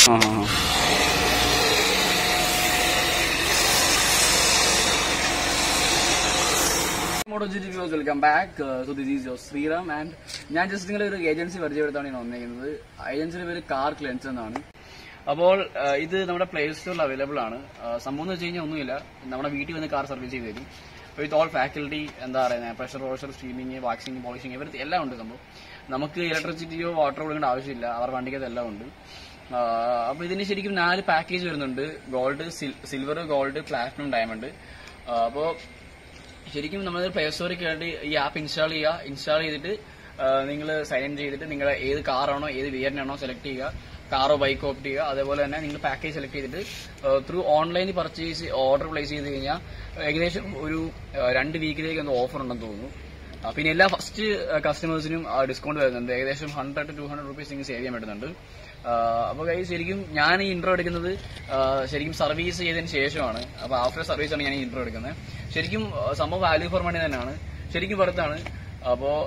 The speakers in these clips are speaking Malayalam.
ആ ആ, ആ. മോട്ടോജിറ്റി views welcome back so this is your Sreeram and ഞാൻ ജസ്റ്റ് നിങ്ങളെ ഒരു ഏജൻസി പരിചയപ്പെടുത്താണ് ഞാൻ വന്നിരിക്കുന്നത് ഏജൻസിയുടെ പേര് കാർ ക്ലെൻസ് എന്നാണ് അപ്പോൾ uh, ഇത് നമ്മുടെ പ്ലേ സ്റ്റോറിൽ അവൈലബിൾ ആണ് Uh, സംഭവം എന്ന് വെച്ച് കഴിഞ്ഞാൽ ഒന്നുമില്ല നമ്മുടെ വീട്ടിൽ വന്ന് കാർ സർവീസ് ചെയ്ത് തരും വിത്ത് ഓൾ ഫാക്കൽറ്റി എന്താ പറയുന്നത് pressure washer steaming waxing polishing ഇവർക്ക് എല്ലാം ഉണ്ട് സംഭവം നമുക്ക് ഇലക്ട്രിസിറ്റിയോ വാട്ടറോ കൊടുക്കേണ്ട ആവശ്യമില്ല അവർ വണ്ടിക്കകത്ത് എല്ലാം ഉണ്ട് ആഹ് അപ്പൊ ഇതിന് ശരിക്കും നാല് പാക്കേജ് വരുന്നുണ്ട് gold silver gold platinum diamond അപ്പോൾ ശരിക്കും നമ്മൾ പ്ലേ സ്റ്റോറിൽ കയറി ഈ ആപ്പ് ഇൻസ്റ്റാൾ ചെയ്യുക ഇൻസ്റ്റാൾ ചെയ്തിട്ട് നിങ്ങൾ സൈൻ ഇൻ ചെയ്തിട്ട് നിങ്ങൾ ഏത് കാറാണോ ഏത് വിയറിനാണോ സെലക്ട് ചെയ്യുക കാറോ ബൈക്കോ ഓപ്റ്റ് ചെയ്യുക അതേപോലെ തന്നെ നിങ്ങൾ പാക്കേജ് സെലക്ട് ചെയ്തിട്ട് ത്രൂ ഓൺലൈനിൽ പർച്ചേസ് ഓർഡർ പ്ലേസ് ചെയ്ത് കഴിഞ്ഞാൽ ഏകദേശം ഒരു ആ, രണ്ട് വീക്കിലേക്ക് എന്തോ ഓഫർ ഉണ്ടെന്ന് തോന്നുന്നു ആ, പിന്നെ എല്ലാ ഫസ്റ്റ് കസ്റ്റമേഴ്സിനും ഡിസ്കൗണ്ട് വരുന്നുണ്ട് ഏകദേശം hundred to two hundred rupees നിങ്ങൾക്ക് സേവ് ചെയ്യാൻ പറ്റുന്നുണ്ട് അപ്പോൾ കൈ ശരിക്കും ഞാൻ ഈ ഇൻട്രോ എടുക്കുന്നത് ആ, ശരിക്കും സർവീസ് ചെയ്തതിന് ശേഷമാണ് അപ്പോൾ ആഫ്റ്റർ സർവീസ് ആണ് ഞാൻ ഈ ഇൻട്രോ എടുക്കുന്നത് ശരിക്കും ആ, സംഭവം വാല്യൂ ഫോർ മണി തന്നെയാണ് ശരിക്കും പുറത്താണ് അപ്പോൾ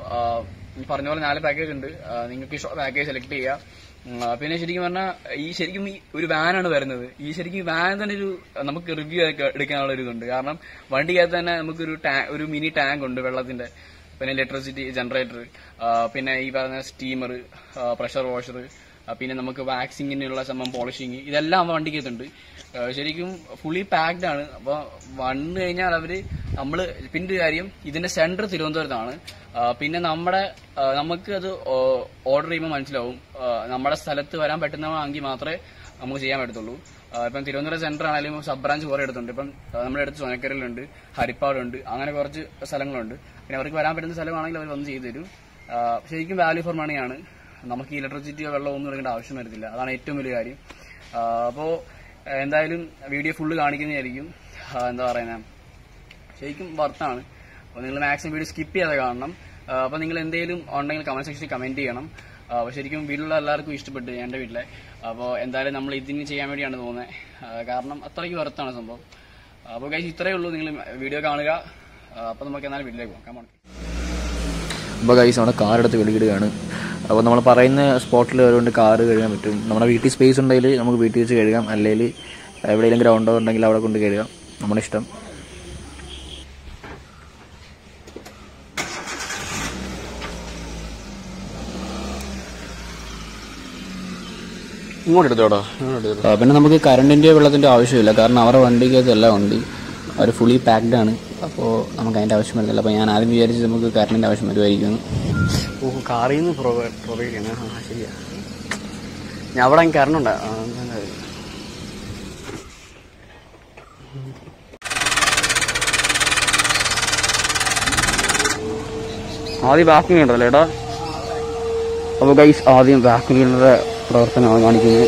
ഈ പറഞ്ഞ പോലെ നാല് പാക്കേജ് ഉണ്ട് ആ, നിങ്ങൾക്ക് ഇഷ്ടം പാക്കേജ് സെലക്ട് ചെയ്യുക ഉം, ആ, പിന്നെ ശരിക്കും പറഞ്ഞാൽ ഈ ശരിക്കും ഈ ഒരു വാനാണ് വരുന്നത് ഈ ശരിക്കും വാൻ തന്നെ ഒരു നമുക്ക് റിവ്യൂ എടുക്കാനുള്ള ഒരു ഇതുണ്ട് കാരണം വണ്ടിക്കകത്ത് തന്നെ നമുക്കൊരു ടാ- ഒരു മിനി ടാങ്ക് ഉണ്ട് വെള്ളത്തിന്റെ പിന്നെ ഇലക്ട്രിസിറ്റി ജനറേറ്റർ പിന്നെ ഈ പറഞ്ഞ സ്റ്റീമർ പ്രഷർ വാഷർ പിന്നെ നമുക്ക് വാക്സിങ്ങിനുള്ള സംഭവം പോളിഷിങ് ഇതെല്ലാം ആ വണ്ടിക്കകത്തുണ്ട് ആ, ശരിക്കും ഫുള്ളി പാക്ഡ് ആണ് അപ്പൊ വന്നു കഴിഞ്ഞാൽ അവര് നമ്മള് പിന്നെ ഒരു കാര്യം ഇതിന്റെ സെന്റർ തിരുവനന്തപുരത്താണ് ആ, പിന്നെ നമ്മുടെ ആ, നമുക്ക് അത് ഓർഡർ ചെയ്യുമ്പോൾ മനസ്സിലാവും ആ, നമ്മുടെ സ്ഥലത്ത് വരാൻ പറ്റുന്നതാണെങ്കിൽ മാത്രമേ നമുക്ക് ചെയ്യാൻ പറ്റത്തുള്ളൂ ആ, ഇപ്പം തിരുവനന്തപുരം സെന്റർ ആണെങ്കിലും സബ് ബ്രാഞ്ച് കുറെ എടുത്തുണ്ട് ഇപ്പം ആ, നമ്മുടെ അടുത്ത് സോനക്കരയിലുണ്ട് ഹരിപ്പാടുണ്ട് അങ്ങനെ കുറച്ച് സ്ഥലങ്ങളുണ്ട് പിന്നെ അവർക്ക് വരാൻ പറ്റുന്ന സ്ഥലമാണെങ്കിൽ അവർ വന്ന് ചെയ്തു തരും ആ, ശരിക്കും വാല്യൂ ഫോർ മണിയാണ് നമുക്ക് ഇലക്ട്രിസിറ്റിയോ വെള്ളമോ ഒന്നും എടുക്കേണ്ട ആവശ്യം വരുന്നില്ല അതാണ് ഏറ്റവും വലിയ കാര്യം ആ, അപ്പോ ആ, എന്തായാലും വീഡിയോ ഫുള്ള് കാണിക്കുന്നതായിരിക്കും ആ, എന്താ പറയുന്നത് ശരിക്കും വർത്താണ് അപ്പോൾ നിങ്ങൾ മാക്സിമം വീഡിയോ സ്കിപ്പ് ചെയ്യാതെ കാണണം അപ്പോൾ നിങ്ങൾ എന്തെങ്കിലും ഉണ്ടെങ്കിൽ കമന്റ് സെക്ഷനിൽ കമന്റ് ചെയ്യണം അപ്പോൾ ശരിക്കും വീട്ടിലുള്ള എല്ലാവർക്കും ഇഷ്ടപ്പെട്ടു എൻ്റെ വീട്ടിലെ അപ്പോൾ എന്തായാലും നമ്മൾ ഇതിന് ചെയ്യാൻ വേണ്ടിയാണ് തോന്നുന്നത് കാരണം അത്രയ്ക്ക് വർത്താണ് സംഭവം അപ്പോൾ കഴിച്ച് ഇത്രയേ ഉള്ളൂ നിങ്ങൾ വീഡിയോ കാണുക അപ്പോൾ നമുക്ക് എന്നാലും വീട്ടിലേക്ക് പോകാം കമോൺ അപ്പോൾ ഗൈസ് നമ്മുടെ കാർ എടുത്ത് വെളിയിടുകയാണ് അപ്പോൾ നമ്മൾ പറയുന്ന സ്പോട്ടിൽ വരുകൊണ്ട് കാർ കഴുകാൻ പറ്റും നമ്മുടെ വീട്ടിൽ സ്പേസ് ഉണ്ടെങ്കിൽ നമുക്ക് വീട്ടിൽ വെച്ച് കഴുകാം അല്ലെങ്കിൽ എവിടെയെങ്കിലും ഗ്രൗണ്ടോ ഉണ്ടെങ്കിൽ അവിടെ കൊണ്ട് കഴുകാം നമ്മുടെ ഇഷ്ടം ഇങ്ങോട്ട് എടുത്തോടാ ആ, പിന്നെ നമുക്ക് കറണ്ടിൻ്റെ വെള്ളത്തിൻ്റെ ആവശ്യമില്ല കാരണം അവരുടെ വണ്ടിക്കകത്ത് എല്ലാം ഉണ്ട് അവർ ഫുള്ളി പാക്ഡ് ആണ് അപ്പോൾ നമുക്ക് അതിൻ്റെ ആവശ്യം വരുന്നില്ല അപ്പോൾ ഞാൻ ആദ്യം വിചാരിച്ച് നമുക്ക് കറണ്ടിൻ്റെ ആവശ്യം വരുമായിരിക്കും ഓ കാറിൽ നിന്ന് പ്രൊവൈഡ് ചെയ്യണേ ആ ശരിയാ ഞാൻ അവിടെ കയറണുണ്ട് ആ, എന്താ കാര്യം? ആദ്യം വാക്യൂം ചെയ്യണ്ടല്ലോ ഏട്ടാ അപ്പോൾ ഗൈസ് ആദ്യം വാക്യൂം ചെയ്യേണ്ട പ്രവർത്തനമാണ് കാണിക്കുന്നത്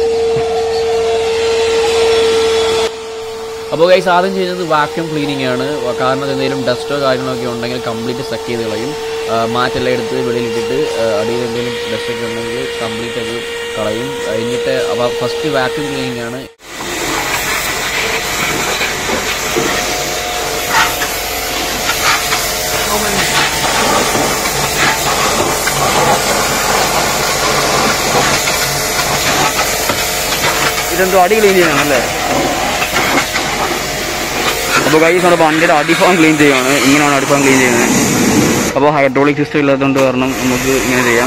അപ്പോൾ ഗൈസ് ആദ്യം ചെയ്യുന്നത് വാക്യൂം ക്ലീനിങ് ആണ് കാരണം എന്തെങ്കിലും ഡസ്റ്റോ കാര്യങ്ങളൊക്കെ ഉണ്ടെങ്കിൽ കംപ്ലീറ്റ് സക്ക് ചെയ്ത് കളയും ആ, മാറ്റെല്ലാം എടുത്ത് വെളിയിലിട്ടിട്ട് ആ, അടിയിൽ എന്തെങ്കിലും ഡസ്റ്റ് ഒക്കെ ഉണ്ടെങ്കിൽ കംപ്ലീറ്റ് അത് കളയും കഴിഞ്ഞിട്ട് അപ്പോൾ ഫസ്റ്റ് വാക്യൂം ക്ലീനിങ് ആണ് ഇതെന്തോ അടി ക്ലീൻ ചെയ്യണമല്ലേ അപ്പോൾ കൈസ് നമ്മുടെ വണ്ടിയുടെ അടിഭാഗം ക്ലീൻ ചെയ്യുകയാണ് ഇങ്ങനെയാണ് അടിഭാഗം ക്ലീൻ ചെയ്യുന്നത് അപ്പോൾ ഹൈഡ്രോളിക് സിസ്റ്റം ഇല്ലാത്തതുകൊണ്ട് കാരണം നമുക്ക് ഇങ്ങനെ ചെയ്യാം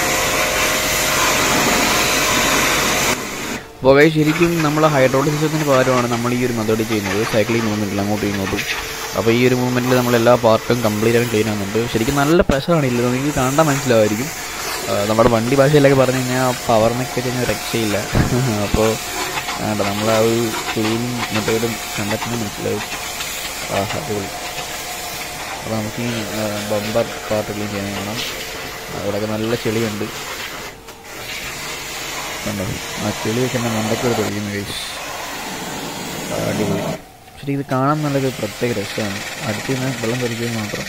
അപ്പോൾ ഗൈസ് ശരിക്കും നമ്മൾ ഹൈഡ്രോളിക് സിസ്റ്റത്തിന് പകരമാണ് നമ്മൾ ഈ ഒരു മെത്തേഡ് ചെയ്യുന്നത് സൈക്ലിംഗ് മൂവ്മെൻറ്റിൽ അങ്ങോട്ടും ഇങ്ങോട്ടും അപ്പോൾ ഈ ഒരു മൂവ്മെൻറ്റിൽ നമ്മൾ എല്ലാ പാർട്ടും കംപ്ലീറ്റ് ആയിട്ട് ക്ലീൻ ആകുന്നുണ്ട് ശരിക്കും നല്ല പ്രഷറാണ് ഇല്ലത് നിങ്ങൾക്ക് കണ്ടാൽ മനസ്സിലാവായിരിക്കും ആ, നമ്മുടെ വണ്ടി ഭാഷയിലൊക്കെ പറഞ്ഞു കഴിഞ്ഞാൽ പവറിനൊക്കെ കഴിഞ്ഞാൽ രക്ഷയില്ല അപ്പോൾ വേണ്ട നമ്മൾ ആ ഒരു ക്ലീനിങ് മെത്തേഡും കണ്ടെത്തുന്നത് മനസ്സിലാവും ആ അടിപൊളി അപ്പോൾ നമുക്ക് ഈ ബമ്പർ പാർട്ട് ക്ലീൻ ചെയ്യാൻ വേണം അവിടെയൊക്കെ നല്ല ചെളിയുണ്ട് കണ്ടോ ആ ചെളിയൊക്കെ എൻ്റെ മണ്ടയ്ക്കൂടെ തെളിക്കുന്നു ഗൈസ് അടിപൊളി ശരി ഇത് കാണാൻ നല്ലൊരു പ്രത്യേക രസമാണ് അടുത്ത് നിന്ന് വെള്ളം തെറിക്കുന്നത് മാത്രം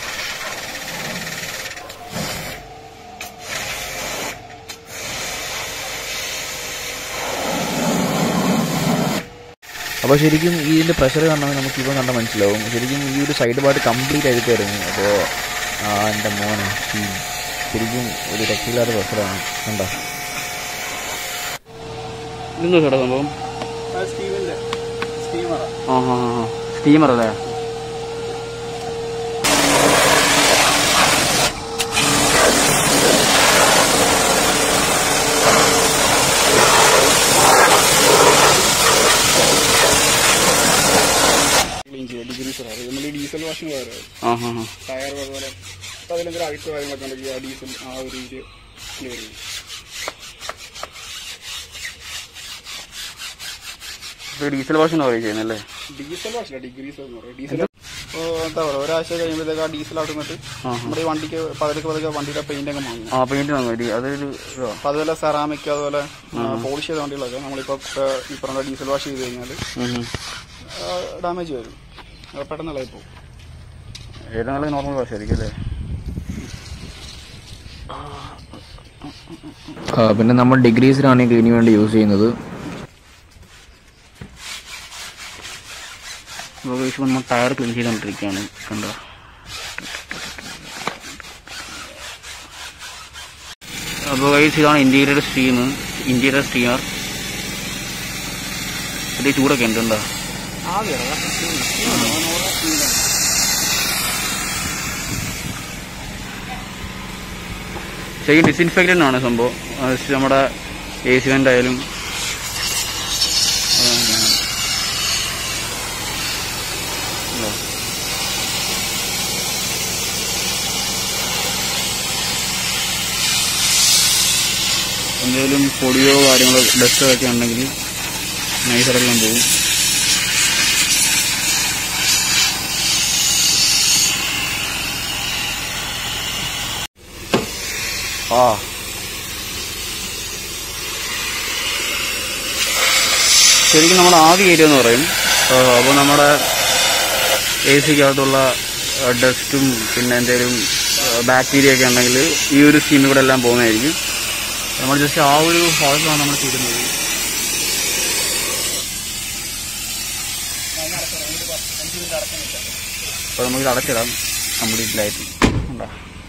അപ്പോൾ ശരിക്കും ഇതിൻ്റെ പ്രഷർ കണ്ടാൽ നമുക്ക് ഇപ്പം കണ്ടാൽ മനസ്സിലാവും ശരിക്കും ഈ ഒരു സൈഡ് പാർട്ട് കംപ്ലീറ്റ് അഴുക്കായിരുന്നു അപ്പോൾ ആ എൻ്റെ മോനെ ഈ ശരിക്കും ഒരു രക്ഷയില്ലാത്ത പ്രഷറാണ് കണ്ടോ ഇതെന്താ ചേട്ടാ സംഭവം സ്റ്റീമിന്റെ സ്റ്റീമറാ ആ ഹാ ഹാ സ്റ്റീമർ അല്ലേ ക്ലീൻ ചെയ്യുക ഡിഗ്രീസർ അത് നമ്മൾ ഈ ഡീസൽ വാഷിന് പകരം ആ ഹാ ഹാ ടയർ അതുപോലെ അപ്പോൾ അതിലെന്തെങ്കിലും അഴുക്ക് കാര്യങ്ങളൊക്കെ ഉണ്ടെങ്കിൽ ആ ഡീസൽ ആ ഒരു ഇത് ക്ലിയർ ചെയ്യും ഇത് ഡീസൽ വാഷിന് പറയും ചെയ്യുന്നല്ലേ ഡീസൽ വാഷില്ല ഡിഗ്രീസർ എന്ന് പറയും ഡീസൽ ഇപ്പോൾ എന്താ പറയുക ഒരാഴ്ച കഴിയുമ്പോഴത്തേക്ക് ആ ഡീസൽ അവിടെ നിന്നിട്ട് ആ നമ്മുടെ ഈ വണ്ടിക്ക് പതുക്കെ പതുക്കെ വണ്ടിയുടെ പെയിന്റ് ഒക്കെ വാങ്ങും ആ പെയിന്റ് വാങ്ങും അതൊരു ഇതാ അപ്പോൾ അതുപോലെ സെറാമിക് അതുപോലെ പോളിഷ് ചെയ്ത വണ്ടികളൊക്കെ നമ്മളിപ്പോൾ ഈ പറഞ്ഞ ഡീസൽ വാഷ് ചെയ്ത് കഴിഞ്ഞാൽ ഉം ഉം. ഡാമേജ് വരും അത് പെട്ടെന്ന് ഇളകി പോകും ഏറ്റവും നല്ല നോർമൽ വാഷ് ആയിരിക്കും അല്ലേ ആ, പിന്നെ നമ്മൾ ഡിഗ്രീസിലാണ് ഈ ക്ലീനിന് വേണ്ടി യൂസ് ചെയ്യുന്നത് നമുക്ക് ഇപ്പോൾ നമ്മൾ ടയർ ക്ലീൻ ചെയ്തുകൊണ്ടിരിക്കുകയാണ് കണ്ടോ അപ്പോൾ ഗൈസ് ഇതാണ് ഇന്റീരിയർ സ്ട്രീം ഇന്റീരിയർ സ്ട്രീമർ ഇത് ചൂടൊക്കെ ഉണ്ട് ഉണ്ടോ ശരിക്കും ഡിസിൻഫെക്റ്റൻ്റ് ആണ് സംഭവം അത് നമ്മുടെ എ സി വെൻ്റ് ആയാലും അതാണ്. ഇതാ. എന്തെങ്കിലും പൊടിയോ കാര്യങ്ങളോ ഡസ്റ്റോ ഒക്കെ ഉണ്ടെങ്കിൽ നൈസറെല്ലാം പോകും ആ ശരിക്കും നമ്മൾ ആവി ഏരിയ എന്ന് പറയും അപ്പോൾ നമ്മുടെ എ സിക്കകത്തുള്ള ഡസ്റ്റും പിന്നെ എന്തെങ്കിലും ബാക്ടീരിയ ഒക്കെ ഉണ്ടെങ്കിൽ ഈ ഒരു സ്കീമിൽ കൂടെ എല്ലാം പോകുന്നതായിരിക്കും നമ്മൾ ജസ്റ്റ് ആ ഒരു ഭാഗത്താണ് നമ്മൾ ചെയ്യുന്നത് അപ്പോൾ നമുക്ക് അടച്ചിടാം കംപ്ലീറ്റ് ലൈറ്റ് ഉണ്ടോ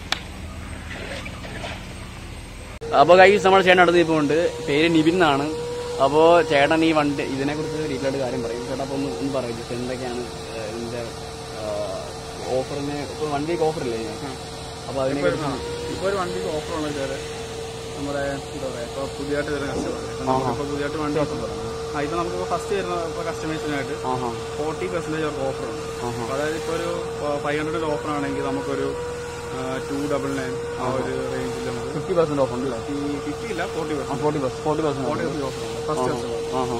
അപ്പോൾ കൈസ് നമ്മൾ ചേട്ടൻ അടുത്ത് ഇപ്പോൾ ഉണ്ട് പേര് നിബിൻ എന്നാണ് അപ്പോൾ ചേട്ടൻ ഈ വണ്ടി ഇതിനെക്കുറിച്ച് ഡീറ്റെയിൽ ആയിട്ട് കാര്യം പറയും ചേട്ടാ അപ്പോൾ ഒന്ന് ഒന്ന് പറയും ജസ്റ്റ് എന്തൊക്കെയാണ് ഏഹ്, ഇതിന്റെ ഓഫറിന് ഇപ്പോൾ വണ്ടിക്ക് ഓഫറില്ലേ അപ്പോൾ അതിനെ ഇപ്പോൾ ഒരു വണ്ടിക്ക് ഓഫർ ഉള്ള വെച്ചാൽ നമ്മുടെ എന്താ പറയുക ഇപ്പോൾ പുതിയതായിട്ട് വരുന്ന കസ്റ്റമർ ഇപ്പോൾ പുതിയതായിട്ട് വണ്ടി ആ ഇപ്പോൾ നമുക്കിപ്പോൾ ഫസ്റ്റ് വരുന്ന ഇപ്പോൾ കസ്റ്റമേഴ്സിനായിട്ട് ആഹാ ഫോർട്ടി പെർസെൻറ്റേജ് അവർക്ക് ഓഫർ ഉണ്ട് ആഹാ അപ്പോൾ അതായത് ഇപ്പോൾ ഒരു ഫൈവ് ഹൺഡ്രഡ് ഓഫർ ആണെങ്കിൽ നമുക്കൊരു ടു ഡബിൾ നയൻ ആ ഒരു റേഞ്ചിൽ നമുക്ക് ഫിഫ്റ്റി പെർസെന്റ് ഓഫ് ഉണ്ടല്ലേ ഈ ഫിഫ്റ്റി ഇല്ല forty percent forty percent forty percent forty percent offer ഉണ്ട് ഫസ്റ്റ് കസ്റ്റമർ ആഹാ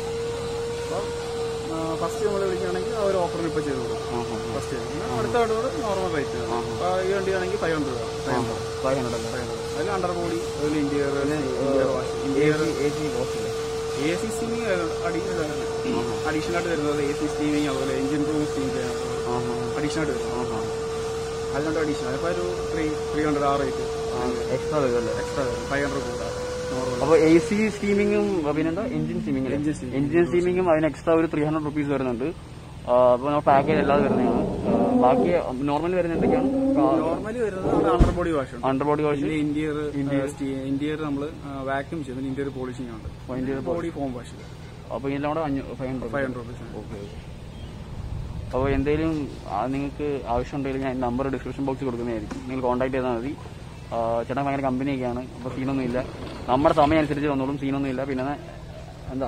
അപ്പോൾ ഫസ്റ്റ് നമ്മൾ വിളിക്കുകയാണെങ്കിൽ ആ ഒരു ഓഫറിന് ഇപ്പോൾ ചെയ്ത് കൊടുക്കും ആഹാ ഫസ്റ്റ് അടുത്ത ആളോട് നോർമൽ റേറ്റ് അപ്പോൾ ഈ വണ്ടിയാണെങ്കിൽ five hundred five hundred five hundred അല്ലേ അതിൽ അണ്ടർ ബോഡി അതിൽ interior interior wash interior A C ഓഫില്ലേ എ സി സ്റ്റീമിങ് അഡീഷണൽ ആയിട്ട് വരുന്നത് എ സി സ്റ്റീമിങ് അതുപോലെ എഞ്ചിൻ റൂം സ്റ്റീം ചെയ്യാൻ ആഹാ അഡീഷണൽ ആയിട്ട് വരുന്നത് ആഹാ അതിനോട് അഡീഷണൽ അപ്പോൾ ഒരു ത്രീ ത്രീ ഹൺഡ്രഡ് ആ റേറ്റ് എക്സ്ട്രാ വരുമല്ലേ എക്സ്ട്രാ വരും ഫൈവ് ഹൺഡ്രഡ് കൂടാ നോർമൽ അപ്പോൾ എ സി സ്റ്റീമിങ്ങും പിന്നെന്താ engine steaming Engine steaming. Engine സ്റ്റീമിങ്ങും അതിന് എക്സ്ട്രാ ഒരു ത്രീ ഹൺഡ്രഡ് റുപ്പീസ് വരുന്നുണ്ട് അപ്പോൾ നമ്മൾ പാക്കേജ് അല്ലാതെ വരുന്നതാണ് ആ, ബാക്കി നോർമലി വരുന്ന എന്തൊക്കെയാണ് നോർമലി വരുന്നത് അണ്ടർ ബോഡി വാഷ് ഉണ്ട് അണ്ടർ ബോഡി വാഷ് പിന്നെ ഇന്റീരിയർ ഇന്റീരിയർ നമ്മൾ വാക്യൂം ചെയ്യുന്നത് ഇന്റീരിയർ പോളിഷിംഗ് ഉണ്ട് ഇന്റീരിയർ ബോഡി ഫോം വാഷ് അപ്പോൾ ഇതിൻ്റെ കൂടെ five hundred five hundred rupees okay അപ്പോൾ എന്തെങ്കിലും നിങ്ങൾക്ക് ആവശ്യമുണ്ടെങ്കിൽ ഞാൻ നമ്പർ ഡിസ്ക്രിപ്ഷൻ ബോക്സിൽ കൊടുക്കുന്നതായിരിക്കും നിങ്ങൾ കോൺടാക്ട് ചെയ്താൽ മതി ആ, ചേട്ടൻ ഭയങ്കര കമ്പനിയൊക്കെയാണ് അപ്പോൾ സീനൊന്നുമില്ല നമ്മുടെ സമയം അനുസരിച്ച് വന്നോളും സീനൊന്നുമില്ല പിന്നെ എന്താ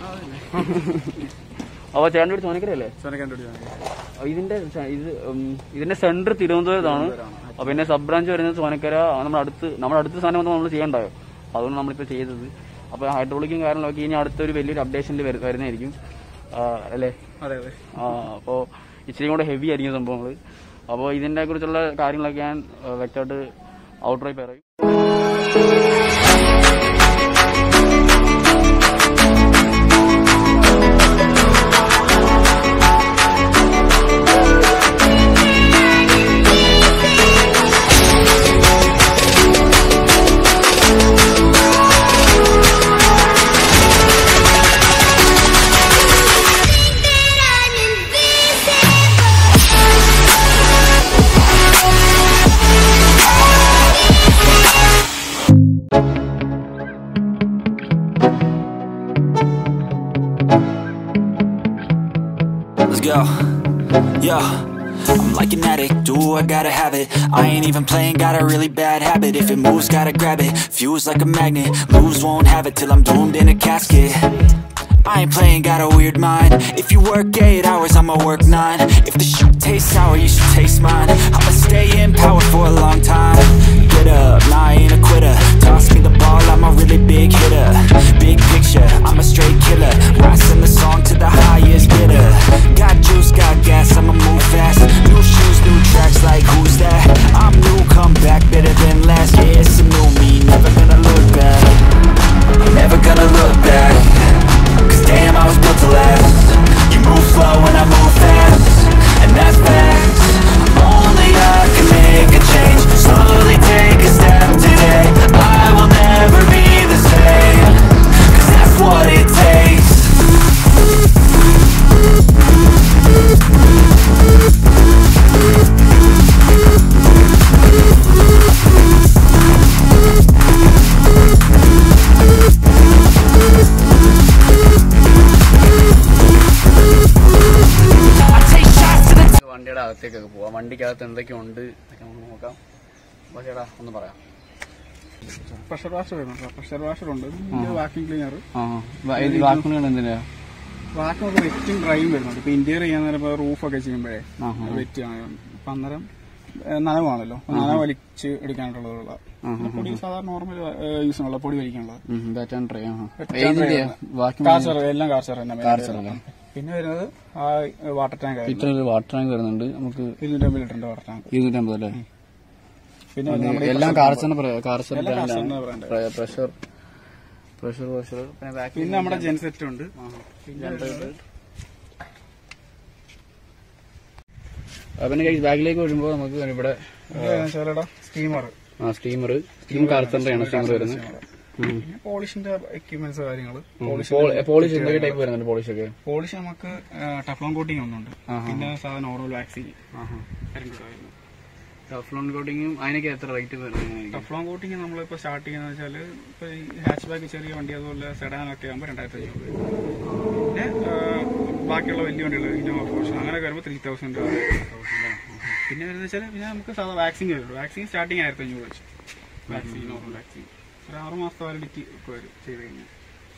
അപ്പോൾ ചേട്ടൻ്റെ വീട് ചോനക്കരയല്ലേ സോനക്കാൻ്റെ ഇതിന്റെ സ- ഇത് ഉം, ഇതിന്റെ സെന്റർ തിരുവനന്തപുരത്താണ് അപ്പൊ പിന്നെ സബ് ബ്രാഞ്ച് വരുന്നത് ചോനക്കര നമ്മുടെ അടുത്ത് നമ്മുടെ അടുത്ത സാധനം വന്ന് നമ്മൾ ചെയ്യണ്ടായോ അതുകൊണ്ട് നമ്മളിപ്പോ ചെയ്തത് അപ്പൊ ഹൈഡ്രോളിക്കും കാര്യങ്ങളൊക്കെ ഇനി അടുത്തൊരു വലിയൊരു അപ്ഡേഷനിൽ വരുന്നതായിരിക്കും ആ, അല്ലേ അതെ അതെ ആ, അപ്പോ ഇച്ചിരി കൂടെ ഹെവി ആയിരിക്കും സംഭവങ്ങൾ അപ്പോൾ ഇതിനെ കുറിച്ചുള്ള കാര്യങ്ങളൊക്കെ ഞാൻ ആ, വ്യക്തമായിട്ട് ഔട്ട്റൈറ്റ് പറയും Thank Yo, I'm like an addict, do I gotta have it I ain't even playing, got a really bad habit If it moves, gotta grab it, fuse like a magnet Lose, won't have it till I'm doomed in a casket I ain't playing, got a weird mind If you work 8 hours, I'ma work 9 If the shit tastes sour, you should taste mine I'ma stay in power for a long time Get up, nah, I ain't a quitter Toss me the ball, I'm a really big hitter Big picture, I'm a straight killer Rising the song to the highest bidder Got juice, got gas, I'ma move fast New shoes, new tracks, like who's that? I'm new, come back, better than last Yeah, it's a new me, never gonna look back Never gonna look back Cause damn, I was built to last You move slow and I move fast And that's facts Only I can make a change Slowly take a step today I will never be the same Cause that's what it takes I take shots to the നമുക്ക് വണ്ടിയുടെ അകത്തേക്കൊക്കെ പോവാം വണ്ടിക്കകത്ത് എന്തൊക്കെയുണ്ട് എന്നൊക്കെ നമുക്ക് നോക്കാം അപ്പോൾ ചേട്ടാ ഒന്ന് പറയാം പ്രഷർ വാഷർ വരുന്നുണ്ട് പ്രഷർ വാഷർ ഉണ്ട് ഇതിന്റെ വാക്യൂം ക്ലീനർ ആ ഇത് വാക്കുകൾ എന്തിനാ വാക്യൂം ഒക്കെ വെറ്റും ഡ്രൈയും വരുന്നുണ്ട് ഇപ്പൊ ഇന്റീരിയർ ചെയ്യാൻ നേരം റൂഫ് ഒക്കെ ചെയ്യുമ്പോഴേ ആഹാ. വെറ്റ് ആണ് അപ്പൊ അന്നേരം ഏഹ്, നനവാണല്ലോ അപ്പൊ നനവ് വലിച്ച് എടുക്കാനായിട്ടുള്ള പൊടി സാധാരണ നോർമൽ യൂസ് ഉള്ള പൊടി വലിക്കാനുള്ളത് ബാറ്റ് ആൻഡ് ട്രൈ ഏതിന്റെയാ? വാക്യൂം കാർച്ചർ എല്ലാം കാർച്ചർ തന്നെ കാർ ചെറുതാ. പിന്നെ വരുന്നത് ആ വാട്ടർ ടാങ്ക് ഇത്ര ഒരു വാട്ടർ ടാങ്ക് വരുന്നുണ്ട് നമുക്ക് ഇരുന്നൂറ്റമ്പത് ലിറ്ററിന്റെ വാട്ടർ ടാങ്ക് ഇരുന്നൂറ്റമ്പത് അല്ലേ പിന്നെ അത് നമ്മുടെ ഈ എല്ലാം pressure കാർച്ചറിന് കാർച്ചർ എല്ലാം കാർച്ചറിന്റെ brand. പ്രഷർ പ്രഷർ വാഷർ പിന്നെ വാക്യൂം പിന്നെ നമ്മുടെ ജെൻസെറ്റ് ഉണ്ട് പിന്നെ വരുന്നത് പിന്നെ ബാഗിലേക്ക് വരുമ്പോൾ നമുക്ക് ഇവിടെ ചേലട സ്റ്റീമർ ആ സ്റ്റീമർ സ്റ്റീം കാർച്ചറിന്റെ ആണ് സ്റ്റീമർ വരുന്നത് പിന്നെ പോളിഷിന്റെ എക്യുപ്മെന്റ്സ് കാര്യങ്ങൾ പോളിഷ് എന്തൊക്കെ ടൈപ്പ് വരുന്നുണ്ട് പോളിഷ് ഒക്കെ പോളിഷ് നമുക്ക് ടഫ്ലോൺ കോട്ടിംഗ് ഒന്നുണ്ട് പിന്നെ സാധാരണ നോർമൽ വാക്സിൻ ടഫ്ലോൺ കോട്ടിങ്ങും അതിനൊക്കെ എത്ര റേറ്റ് വരുന്നത് ടഫ്ലോൺ കോട്ടിംഗ് നമ്മളിപ്പോ സ്റ്റാർട്ട് ചെയ്യുന്നത് വെച്ചാൽ ഇപ്പൊ ഈ ഹാച്ച് ബാക്ക് ചെറിയ വണ്ടി അതുപോലെ സെഡാൻ ഒക്കെ ആകുമ്പോൾ രണ്ടായിരത്തി അഞ്ഞൂറ് രൂപ പിന്നെ ആ, ബാക്കിയുള്ള വലിയ വണ്ടികൾ ഇന്നോവ ഫോർഷൻ അങ്ങനെയൊക്കെ വരുമ്പോൾ ത്രീ തൗസൻഡ് രൂപ പിന്നെ വരുന്നത് വെച്ചാൽ പിന്നെ നമുക്ക് സാധാ വാക്സിൻ വരുള്ളൂ വാക്സിൻ സ്റ്റാർട്ടിങ് ആയിരത്തി അഞ്ഞൂറ് വെച്ച് വാക്സിൻ നോർമൽ വാക്സിൻ ഒരു ആറ് മാസത്തെ വാലിഡിറ്റി ഒക്കെ വരും ചെയ്ത് കഴിഞ്ഞാൽ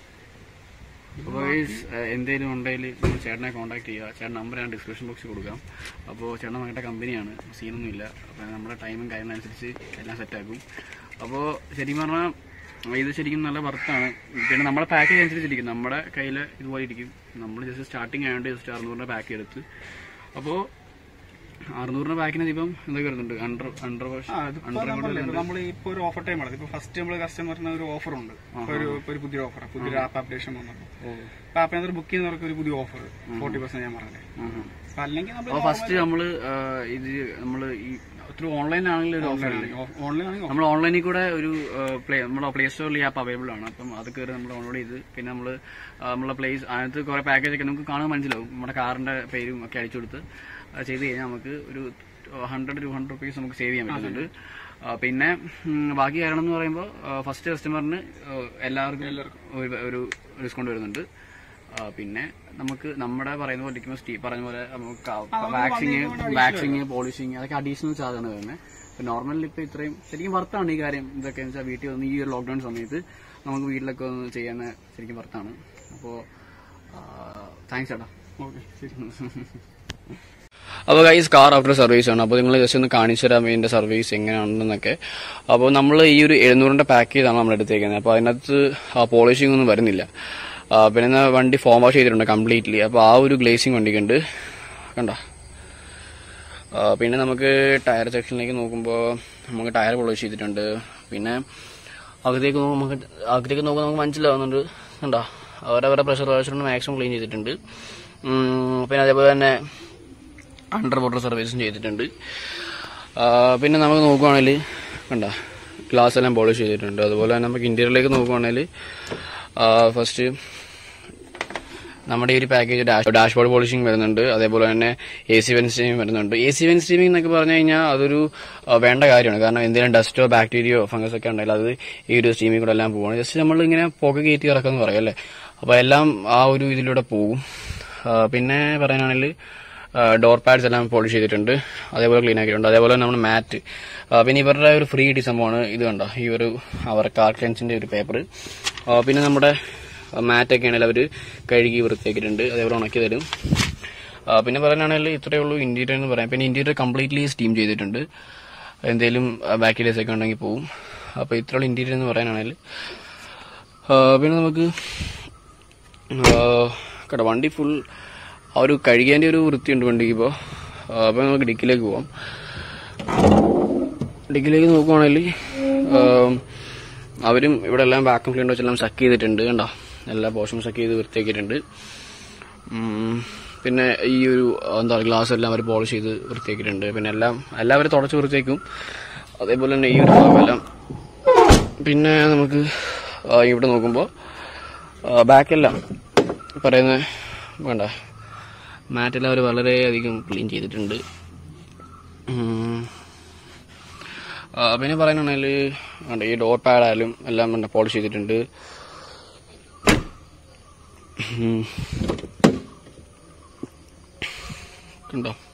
അപ്പോൾ എന്തെങ്കിലും ഉണ്ടെങ്കിൽ നമ്മൾ ചേട്ടനെ കോൺടാക്ട് ചെയ്യുക ചേട്ടൻ നമ്പർ ഞാൻ ഡിസ്ക്രിപ്ഷൻ ബോക്സിൽ കൊടുക്കാം അപ്പോൾ ചേട്ടൻ നമ്മുടെ കമ്പനിയാണ് സീനൊന്നും ഇല്ല അപ്പോൾ നമ്മുടെ ടൈമും കാര്യങ്ങളനുസരിച്ച് എല്ലാം സെറ്റാക്കും അപ്പോൾ ശരിക്കും പറഞ്ഞാൽ ഇത് ശരിക്കും നല്ല വർത്താണ് പിന്നെ നമ്മുടെ പാക്കേജ് അനുസരിച്ചിരിക്കും നമ്മുടെ കയ്യിൽ ഇതുപോലെ ഇരിക്കും നമ്മൾ ജസ്റ്റ് സ്റ്റാർട്ടിങ് ആയതുകൊണ്ട് ജസ്റ്റ് അറുന്നൂറിൻ്റെ പാക്ക് എടുത്ത് അപ്പോൾ അറുന്നൂറിൻ്റെ പാക്കിന് ഇപ്പം എന്തൊക്കെ വരുന്നുണ്ട് അണ്ടർ അണ്ടർ വാഷ് അണ്ടർ നമ്മൾ ഇപ്പൊ ഒരു ഓഫർ ടൈം ആണ് ഇപ്പൊ ഫസ്റ്റ് നമ്മൾ കസ്റ്റമറിന് ഒരു ഓഫർ ഉണ്ട് ഇപ്പൊ ഒരു ഇപ്പൊ ഒരു പുതിയ ഓഫർ പുതിയൊരു ആപ്പ് അപ്ഡേഷൻ വന്നപ്പോൾ അപ്പൊ ആപ്പിനകത്ത് ബുക്ക് ചെയ്യുന്നവർക്ക് ഒരു പുതിയ ഓഫർ ഫോർട്ടി പെർസെന്റ് ഞാൻ പറഞ്ഞത് അപ്പൊ അല്ലെങ്കിൽ അപ്പോൾ നമ്മൾ ഫസ്റ്റ് നമ്മൾ ഇത് നമ്മൾ ഈ ഒത്തിരി ഓൺലൈനാണെങ്കിൽ ഒരു ഓഫർ ഉണ്ട് ഓൺലൈൻ ആണെങ്കിൽ നമ്മൾ ഓൺലൈനിൽ കൂടെ ഒരു പ്ലേ നമ്മുടെ പ്ലേ സ്റ്റോറിൽ ഈ ആപ്പ് അവൈലബിൾ ആണ് അപ്പം അത് കയറി നമ്മൾ ഡൗൺലോഡ് ചെയ്ത് പിന്നെ നമ്മൾ നമ്മളെ പ്ലേസ് അതിനകത്ത് കുറെ പാക്കേജ് ഒക്കെ നമുക്ക് കാണാൻ മനസ്സിലാവും നമ്മുടെ കാറിന്റെ പേരും ഒക്കെ അടിച്ചു കൊടുത്ത് അത് ചെയ്ത് കഴിഞ്ഞാൽ നമുക്ക് ഒരു ഹൺഡ്രഡ് ടു ഹൺഡ്രഡ് റുപ്പീസ് നമുക്ക് സേവ് ചെയ്യാൻ പറ്റുന്നുണ്ട് ആ, പിന്നെ ഉം, ബാക്കി കാരണം എന്ന് പറയുമ്പോൾ ഫസ്റ്റ് കസ്റ്റമറിന് എല്ലാവർക്കും ഒരു- ഒരു ഡിസ്കൗണ്ട് വരുന്നുണ്ട് ആ, പിന്നെ നമുക്ക് നമ്മുടെ പറയുന്ന പോലെ ഇരിക്കുമ്പോൾ സ്റ്റീ പറഞ്ഞ പോലെ നമുക്ക് വാക്സിങ് വാക്സിങ് പോളിഷിങ് അതൊക്കെ അഡീഷണൽ ചാർജാണ് വരുന്നത് ഇപ്പൊ നോർമലി ഇപ്പൊ ഇത്രയും ശരിക്കും വർത്താണ് ഈ കാര്യം ഇതൊക്കെ വെച്ചാൽ വീട്ടിൽ വന്ന് ഈ ഒരു ലോക്ക്ഡൌൺ സമയത്ത് നമുക്ക് വീട്ടിലൊക്കെ ഒന്ന് ചെയ്യാൻ ശരിക്കും വർത്താണ് അപ്പോൾ താങ്ക്സ് ചേട്ടാ ഓക്കെ ശരി അപ്പോൾ ഗൈസ് കാർ ആഫ്റ്റർ സർവീസ് ആണ് അപ്പോൾ നിങ്ങൾ ജസ്റ്റ് ഒന്ന് കാണിച്ചു തരാം ഇതിന്റെ സർവീസ് എങ്ങനെയാണെന്നൊക്കെ അപ്പോൾ നമ്മൾ ഈ ഒരു എഴുന്നൂറിന്റെ പാക്കേജാണ് നമ്മൾ എടുത്തേക്കുന്നത് അപ്പോൾ അതിനകത്ത് പോളിഷിംഗ് ഒന്നും വരുന്നില്ല ആ, പിന്നെ വണ്ടി ഫോം വാഷ് ചെയ്തിട്ടുണ്ട് കംപ്ലീറ്റ്ലി അപ്പോൾ ആ ഒരു ഗ്ലേസിംഗ് വണ്ടിക്കുണ്ട് കണ്ട പിന്നെ നമുക്ക് ടയർ സെക്ഷനിലേക്ക് നോക്കുമ്പോൾ നമുക്ക് ടയർ പോളിഷ് ചെയ്തിട്ടുണ്ട് പിന്നെ അകത്തേക്ക് നോക്കുമ്പോൾ നമുക്ക് അകത്തേക്ക് നോക്കുമ്പോൾ നമുക്ക് മനസ്സിലാവുന്നുണ്ട് കണ്ടോ അവരവരുടെ പ്രഷർ വാഷറുണ്ട് മാക്സിമം ക്ലീൻ ചെയ്തിട്ടുണ്ട് ഉം, പിന്നെ അതേപോലെ തന്നെ അണ്ടർ വാട്ടർ സർവീസും ചെയ്തിട്ടുണ്ട് ആ, പിന്നെ നമുക്ക് നോക്കുവാണെങ്കിൽ കണ്ട ഗ്ലാസ് എല്ലാം പോളിഷ് ചെയ്തിട്ടുണ്ട് അതുപോലെ തന്നെ നമുക്ക് ഇന്റീരിയറിലേക്ക് നോക്കുവാണെങ്കിൽ ഫസ്റ്റ് നമ്മുടെ ഈ ഒരു പാക്കേജ് ഡാഷ് ഡാഷ്ബോർഡ് പോളിഷിംഗ് വരുന്നുണ്ട് അതേപോലെ തന്നെ എ സി വെൻ സ്റ്റീമിംഗ് വരുന്നുണ്ട് എ സി വെൻ സ്റ്റീമിംഗ് എന്നൊക്കെ പറഞ്ഞു കഴിഞ്ഞാൽ അതൊരു ആ, വേണ്ട കാര്യമാണ് കാരണം എന്തെങ്കിലും ഡസ്റ്റോ ബാക്ടീരിയോ ഫംഗസ് ഒക്കെ ഉണ്ടെങ്കിൽ അത് ഈ ഒരു സ്റ്റീമിംഗ് കൂടെ എല്ലാം പോവാണ് ജസ്റ്റ് നമ്മൾ ഇങ്ങനെ പുക കയറ്റി ഇറക്കാന്ന് പറയും അല്ലേ അപ്പോൾ എല്ലാം ആ ഒരു ഇതിലൂടെ പോകും ആ, പിന്നെ പറയാനാണെങ്കിൽ ഡോർ പാഡ്സ് എല്ലാം പോളിഷ് ചെയ്തിട്ടുണ്ട് അതേപോലെ ക്ലീൻ ആക്കിയിട്ടുണ്ട് അതേപോലെ നമ്മുടെ മാറ്റ് പിന്നെ ഇവരുടെ ഒരു ഫ്രീ കിട്ടിയ സംഭവമാണ് ഇത് കണ്ടോ ഈ ഒരു അവരുടെ കാർ ക്ലെൻസിന്റെ ഒരു പേപ്പർ പിന്നെ നമ്മുടെ മാറ്റൊക്കെ ആണെങ്കിൽ അവർ കഴുകി വൃത്തിയാക്കിയിട്ടുണ്ട് അതേപോലെ ഉണക്കി തരും ആ, പിന്നെ പറയാനാണെങ്കിൽ ഇത്രയേ ഉള്ളൂ ഇന്റീരിയർ എന്ന് പറയാം പിന്നെ ഇന്റീരിയർ കംപ്ലീറ്റ്ലി സ്റ്റീം ചെയ്തിട്ടുണ്ട് എന്തെങ്കിലും ബാക്കിലേസ് ഒക്കെ ഉണ്ടെങ്കിൽ പോവും അപ്പോൾ ഇത്രയുള്ള ഇന്റീരിയർ എന്ന് പറയാനാണെങ്കിൽ ആ, പിന്നെ നമുക്ക് കേട്ടോ വണ്ടി ഫുൾ ആ ഒരു കഴുകേൻ്റെ ഒരു വൃത്തിയുണ്ട് വണ്ടിക്ക് ഇപ്പോൾ അപ്പോൾ നമുക്ക് ഡിക്കിലേക്ക് പോവാം ഡിക്കിലേക്ക് നോക്കുവാണെങ്കിൽ അവരും ഇവിടെ എല്ലാം വാക്യൂം ക്ലീനർ വെച്ചെല്ലാം സക്ക് ചെയ്തിട്ടുണ്ട് കണ്ടോ എല്ലാ പോർഷനും സക്ക് ചെയ്ത് വൃത്തിയാക്കിയിട്ടുണ്ട് ഉം, പിന്നെ ഈ ഒരു എന്താ ഗ്ലാസ് എല്ലാം അവർ പോളിഷ് ചെയ്ത് വൃത്തിയാക്കിയിട്ടുണ്ട് പിന്നെ എല്ലാം എല്ലാവരും തുടച്ച് വൃത്തിയാക്കും അതേപോലെ തന്നെ ഈ ഒരു ഭാഗമെല്ലാം പിന്നെ നമുക്ക് ആ, ഇവിടെ നോക്കുമ്പോൾ ബാക്കെല്ലാം പറയുന്ന വേണ്ട മാറ്റെല്ലാം അവർ വളരെയധികം ക്ലീൻ ചെയ്തിട്ടുണ്ട് ഉം. ആ, പിന്നെ പറയാനാണെങ്കിൽ വേണ്ട ഈ ഡോർ പാഡായാലും എല്ലാം വേണ്ട പോളിഷ് ചെയ്തിട്ടുണ്ട് ഉം. കണ്ടോ